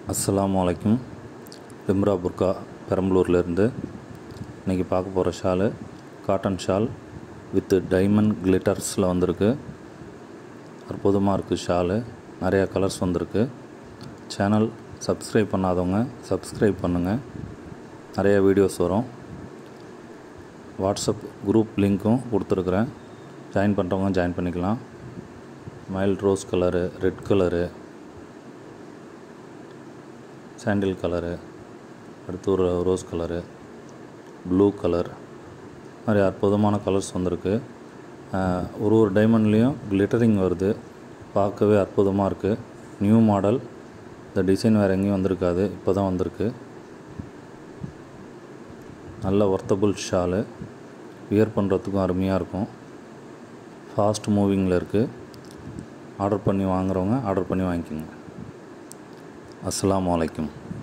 அஸ்ஸலாமு அலைக்கும் பிம்ரா புர்கா பெரம்பலூர்லேருந்து இன்றைக்கி பார்க்க போகிற shawl cotton shawl with diamond கிளிட்டர்ஸில் வந்திருக்கு அற்புதமாக இருக்குது ஷாலு நிறையா கலர்ஸ் வந்திருக்கு சேனல் சப்ஸ்கிரைப் பண்ணாதவங்க சப்ஸ்கிரைப் பண்ணுங்கள் நிறைய வீடியோஸ் வரும் வாட்ஸ்அப் குரூப் லிங்க்கும் கொடுத்துருக்குறேன் ஜாயின் பண்ணுறவங்க ஜாயின் பண்ணிக்கலாம் mild rose colour red colour sandal colour அடுத்து ஒரு ரோஸ் கலரு ப்ளூ கலர் மாதிரி அற்புதமான கலர்ஸ் வந்திருக்கு ஆஹ் ஒரு ஒரு டைமண்ட்லேயும் கிளிட்டரிங் வருது பார்க்கவே அற்புதமாக இருக்குது நியூ மாடல் இந்த டிசைன் வேறு எங்கேயும் வந்திருக்காது இப்போ தான் வந்திருக்கு நல்ல ஒர்த்தபுள் ஷாலு வியர் பண்ணுறதுக்கும் அருமையாக இருக்கும் ஃபாஸ்ட் மூவிங்கில் இருக்குது ஆர்டர் பண்ணி வாங்குறவங்க ஆர்டர் பண்ணி வாங்கிக்கோங்க அஸ்ஸலாமு அலைக்கும்